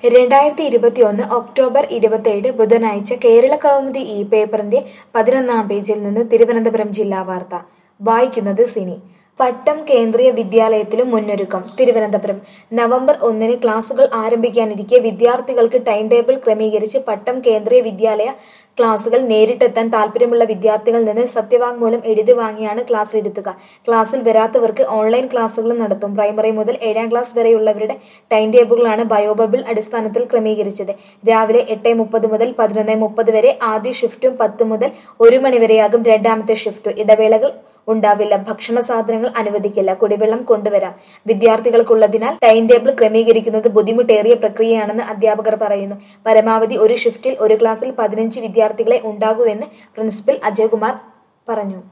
രണ്ടായിരത്തി ഇരുപത്തിയൊന്ന് ഒക്ടോബർ ഇരുപത്തിയേഴ് ബുധനാഴ്ച കേരള കൗമുദി ഈ പേപ്പറിന്റെ പതിനൊന്നാം പേജിൽ നിന്ന് തിരുവനന്തപുരം ജില്ലാ വാർത്ത വായിക്കുന്നത് സിനി പട്ടം കേന്ദ്രീയ വിദ്യാലയത്തിലും മുന്നൊരുക്കം തിരുവനന്തപുരം നവംബർ ഒന്നിന് ക്ലാസുകൾ ആരംഭിക്കാനിരിക്കെ വിദ്യാർത്ഥികൾക്ക് ടൈം ടേബിൾ ക്രമീകരിച്ച് പട്ടം കേന്ദ്രീയ വിദ്യാലയ ക്ലാസുകൾ നേരിട്ടെത്താൻ താല്പര്യമുള്ള വിദ്യാർത്ഥികളിൽ നിന്ന് സത്യവാങ്മൂലം എഴുതി വാങ്ങിയാണ് ക്ലാസ് ഇരുത്തുക ക്ലാസ്സിൽ വരാത്തവർക്ക് ഓൺലൈൻ ക്ലാസുകളും നടത്തും പ്രൈമറി മുതൽ ഏഴാം ക്ലാസ് വരെയുള്ളവരുടെ ടൈം ടേബിളുകളാണ് ബയോബബിൾ അടിസ്ഥാനത്തിൽ ക്രമീകരിച്ചത് രാവിലെ എട്ട് മുപ്പത് മുതൽ പതിനൊന്ന് മുപ്പത് വരെ ആദ്യ ഷിഫ്റ്റും പത്ത് മുതൽ ഒരു മണി വരെയാകും രണ്ടാമത്തെ ഷിഫ്റ്റും ഇടവേളകൾ ഉണ്ടാവില്ല ഭക്ഷണ സാധനങ്ങൾ അനുവദിക്കില്ല കുടിവെള്ളം കൊണ്ടുവരാം വിദ്യാർത്ഥികൾക്കുള്ളതിനാൽ ടൈം ടേബിൾ ക്രമീകരിക്കുന്നത് ബുദ്ധിമുട്ടേറിയ പ്രക്രിയയാണെന്ന് അധ്യാപകർ പറയുന്നു പരമാവധി ഒരു ഷിഫ്റ്റിൽ ഒരു ക്ലാസ്സിൽ പതിനഞ്ച് വിദ്യാർത്ഥികളെ ഉണ്ടാകൂ എന്ന് പ്രിൻസിപ്പൽ അജയകുമാർ പറഞ്ഞു